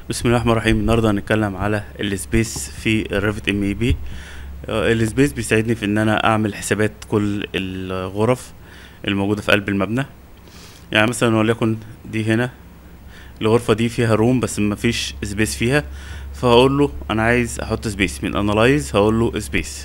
بسم الله الرحمن الرحيم النهارده هنتكلم على السبيس في الريفت ام اي بي السبيس بيساعدني في ان انا اعمل حسابات كل الغرف الموجوده في قلب المبنى يعني مثلا وليكن دي هنا الغرفه دي فيها روم بس مفيش سبيس فيها فهقول له انا عايز احط سبيس من انالايز هقول له سبيس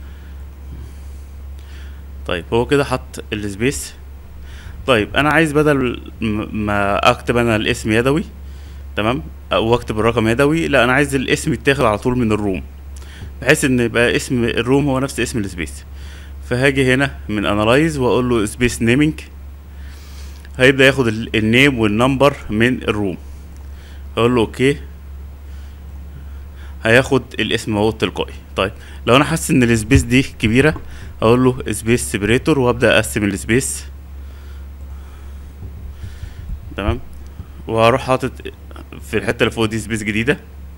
طيب هو كده حط السبيس طيب انا عايز بدل م- ما اكتب انا الاسم يدوي تمام او اكتب الرقم يدوي لا انا عايز الاسم يتاخد على طول من الروم بحيث ان يبقى اسم الروم هو نفس اسم السبيس فهاجي هنا من انالايز واقول له سبيس نيمينج هيبدا ياخد ال- النيم والنمبر من الروم اقول له اوكي هياخد الاسم اهو التلقائي طيب لو انا حاسس ان السبيس دي كبيره اقول له سبيس سيبريتور وابدا اقسم السبيس تمام وهروح حاطط في الحته اللي فوق دي سبيس جديده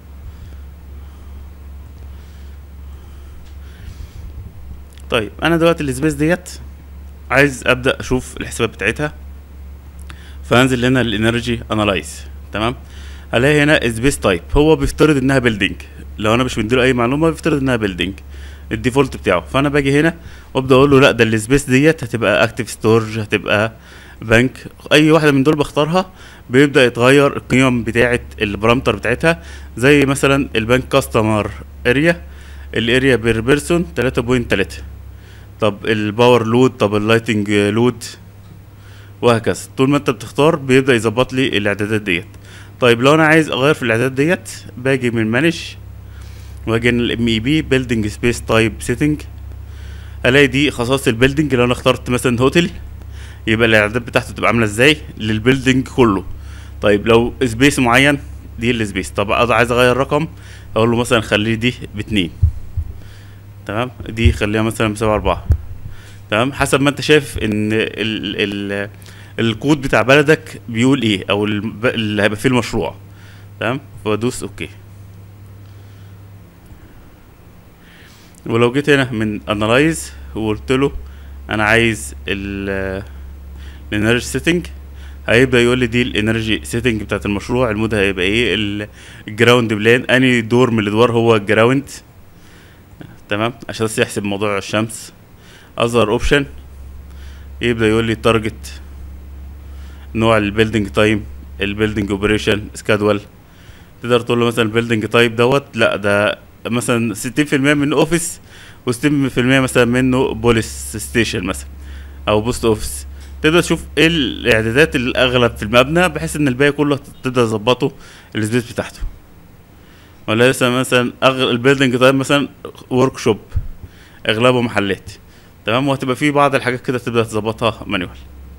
طيب انا دلوقتي السبيس ديت عايز ابدا اشوف الحسابات بتاعتها فهنزل هنا الانرجي انالايز تمام هلاقي هنا سبيس تايب هو بيفترض انها بيلدينج لو انا مش مديله اي معلومه بيفترض انها بيلدينج الديفولت بتاعه فانا باجي هنا وابدا اقول له لا ده السبيس ديت هتبقى اكتف ستورج هتبقى بنك اي واحده من دول بختارها بيبدا يتغير القيم بتاعه البارامتر بتاعتها زي مثلا البنك كاستمر اريا الاريا بير بيرسون 3.3 طب الباور لود طب اللايتنج لود وهكذا طول ما انت بتختار بيبدا يظبط لي الاعدادات ديت طيب لو انا عايز اغير في الاعدادات ديت باجي من مانج واجي الام اي بي بيلدينج سبيس تايب سيتنج الاقي دي خصائص البيلدينج لو انا اخترت مثلا هوتل يبقى الاعدادات بتاعته تبقى عامله ازاي للبيلدينج كله طيب لو سبيس معين دي السبيس طب أنا عايز اغير رقم اقول له مثلا خليه دي باتنين تمام دي خليها مثلا بسبعة أربعة تمام حسب ما انت شايف ان ال ال الكود بتاع بلدك بيقول ايه او الب- اللي هيبقى فيه المشروع تمام فادوس اوكي ولو جيت هنا من انالايز وقلت له انا عايز ال الانرجي سيتنج هيبدا يقول لي دي الانرجي سيتنج بتاعت المشروع المود هيبقى ايه ال- الجراوند بلان اني دور من الادوار هو الجراوند تمام عشان بس يحسب موضوع الشمس اظهر اوبشن يبدا يقول لي تارجت نوع البيلدينج تايم البيلدينج اوبريشن سكادول تقدر تقول له مثلا البيلدينج تايب دوت لا ده مثلا 60% من اوفيس و60% مثلا منه بوليس ستيشن مثلا او بوست اوفيس تقدر تشوف ايه الاعدادات الاغلب في المبنى بحيث ان الباقي كله تقدر تظبطه السبيس بتاعته ولا لسه مثلا أغ... البيلدينج تايب مثلا ورك شوب اغلبه محلات تمام وهتبقى في بعض الحاجات كده تبدا تظبطها مانيوال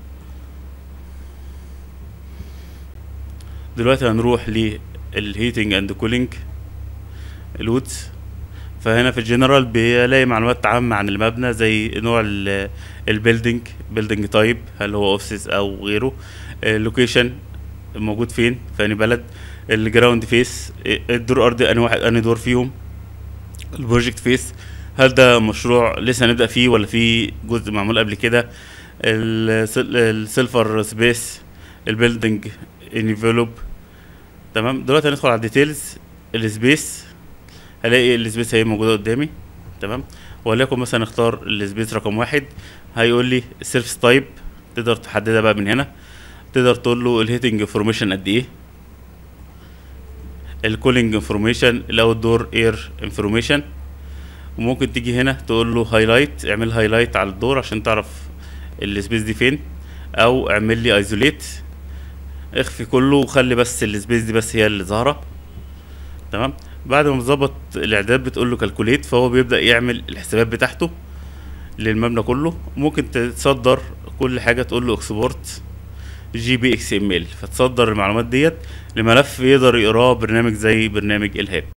دلوقتي هنروح للهيتنج اند كولينج لودز فهنا في الجنرال بيلاقي معلومات عامة عن المبنى زي نوع البيلدينج بيلدينج تايب هل هو اوفيس او غيره اللوكيشن موجود فين في انهي بلد الجراوند فيس الدور الارضي انهي واحد انهي دور فيهم البروجكت فيس هل ده مشروع لسه هنبدا فيه ولا في جزء معمول قبل كده السيلفر سبيس البيلدينج انفلوب تمام دلوقتي هندخل على الديتيلز السبيس هلاقي السبيس هي موجوده قدامي تمام وليكن مثلا اختار السبيس رقم واحد هيقول لي سيرفس تايب تقدر تحددها بقى من هنا تقدر تقول له الهيتنج انفورميشن قد ايه الكولينج انفورميشن الاوت دور اير انفورميشن وممكن تيجي هنا تقول له هايلايت اعمل هايلايت على الدور عشان تعرف السبيس دي فين او اعمل لي ايزوليت اخفي كله وخلي بس السبيس دي بس هي اللي ظاهره تمام بعد ما تظبط الاعداد بتقول له كالكوليت فهو بيبدا يعمل الحسابات بتاعته للمبنى كله ممكن تصدر كل حاجه تقول له اكسبورت جي بي اكس ام ال فتصدر المعلومات ديت لملف يقدر يقراه برنامج زي برنامج الهاب